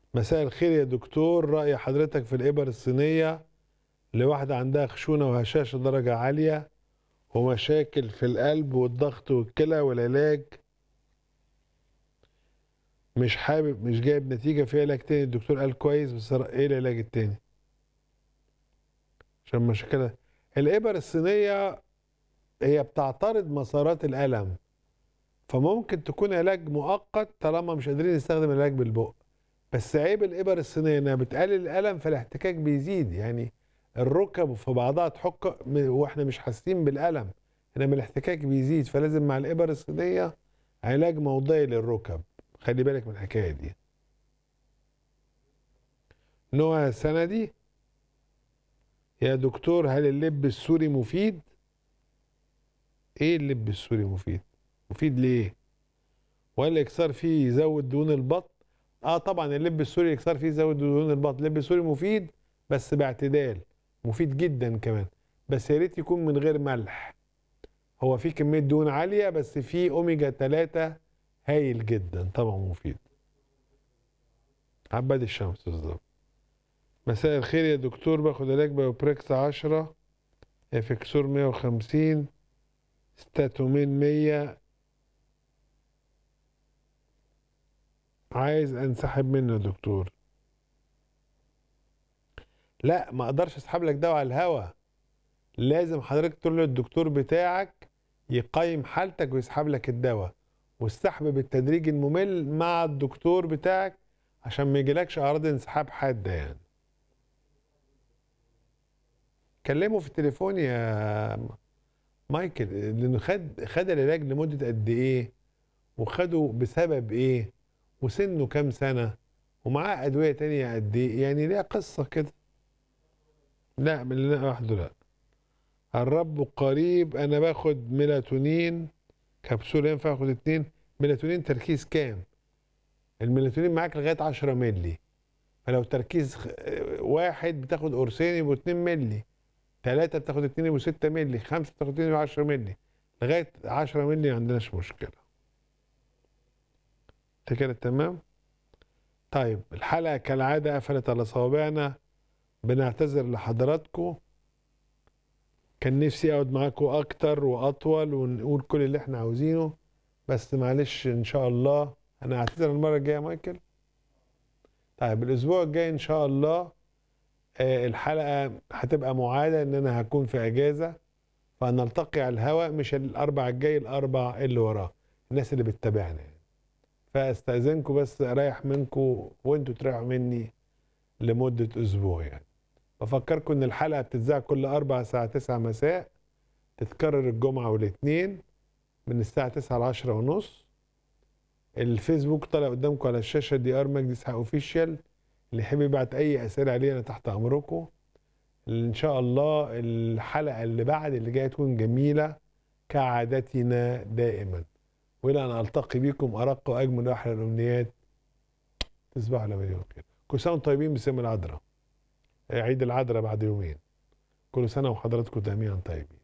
مساء الخير يا دكتور رأي حضرتك في الإبر الصينية لواحدة عندها خشونة وهشاشة درجة عالية ومشاكل في القلب والضغط والكلى والعلاج مش حابب مش جايب نتيجة في علاج تاني الدكتور قال كويس بس ايه العلاج التاني عشان مشاكلها الإبر الصينية هي بتعترض مسارات الألم فممكن تكون علاج مؤقت طالما مش قادرين نستخدم العلاج بالبق بس عيب الإبر الصينية إنها بتقلل الألم فالاحتكاك بيزيد يعني الركب في بعضها تحك واحنا مش حاسين بالألم انما الاحتكاك بيزيد فلازم مع الإبر الصينية علاج موضعي للركب خلي بالك من الحكاية دي نوع سندي يا دكتور هل اللب السوري مفيد ايه اللب السوري مفيد مفيد ليه ولا الاكسار فيه يزود دهون البطن اه طبعا اللب السوري الاكسار فيه يزود دهون البطن اللب السوري مفيد بس باعتدال مفيد جدا كمان بس يا ريت يكون من غير ملح هو فيه كميه دهون عاليه بس فيه اوميجا 3 هايل جدا طبعا مفيد عباد الشمس بالظبط مساء الخير يا دكتور باخد علاج بايوبريكس 10 افكسور 150 ستاتومين 100 عايز انسحب منه يا دكتور لا ما اقدرش اسحب لك دواء على الهوا لازم حضرتك تقول للدكتور بتاعك يقيم حالتك ويسحب لك الدواء والسحب بالتدريج الممل مع الدكتور بتاعك عشان ما يجيلكش اعراض انسحاب حاده يعني كلمه في التليفون يا مايكل لانه خد خد العلاج لمده قد ايه وخده بسبب ايه وسنه كام سنه ومعاه ادويه تانية قد ايه يعني ليها قصه كده لا من اللي لوحده لا الرب قريب انا باخد ميلاتونين كبسولة ينفع اخد اتنين ميلاتونين تركيز كام الميلاتونين معاك لغايه 10 مللي فلو تركيز واحد بتاخد قرصين يبقوا 2 مللي ثلاثة بتاخد 2 يبقوا 6 مللي خمسة بتاخد 2 يبقوا 10 مللي لغايه 10 مللي ما عندناش مشكله انت كده تمام طيب الحلقه كالعاده قفلت على صوابعنا بنعتذر لحضراتكم كان نفسي اقعد معاكم اكتر واطول ونقول كل اللي احنا عاوزينه بس معلش ان شاء الله انا هعتذر المره الجايه يا مايكل طيب الاسبوع الجاي ان شاء الله آه الحلقه هتبقى معاده ان انا هكون في اجازه فنلتقي على الهواء مش الاربع الجاي الاربع اللي وراه الناس اللي بتتابعنا يعني فاستاذنكم بس اريح منكم وانتوا تريحوا مني لمده اسبوع يعني بفكركم ان الحلقه بتتذاع كل اربع الساعه 9 مساء تتكرر الجمعه والاثنين من الساعه 9 ل 10 ونص الفيسبوك طالع قدامكم على الشاشه دي ار مجدي اسحاق اوفيشال اللي يحب يبعت اي اسئله عليه انا تحت امركم ان شاء الله الحلقه اللي بعد اللي جايه تكون جميله كعادتنا دائما والى ان التقي بكم ارق واجمل واحلى الامنيات تصبحوا على مليون خير كل سنه وانتم طيبين بسم العذراء عيد العذراء بعد يومين كل سنه وحضراتكم جميعا طيبين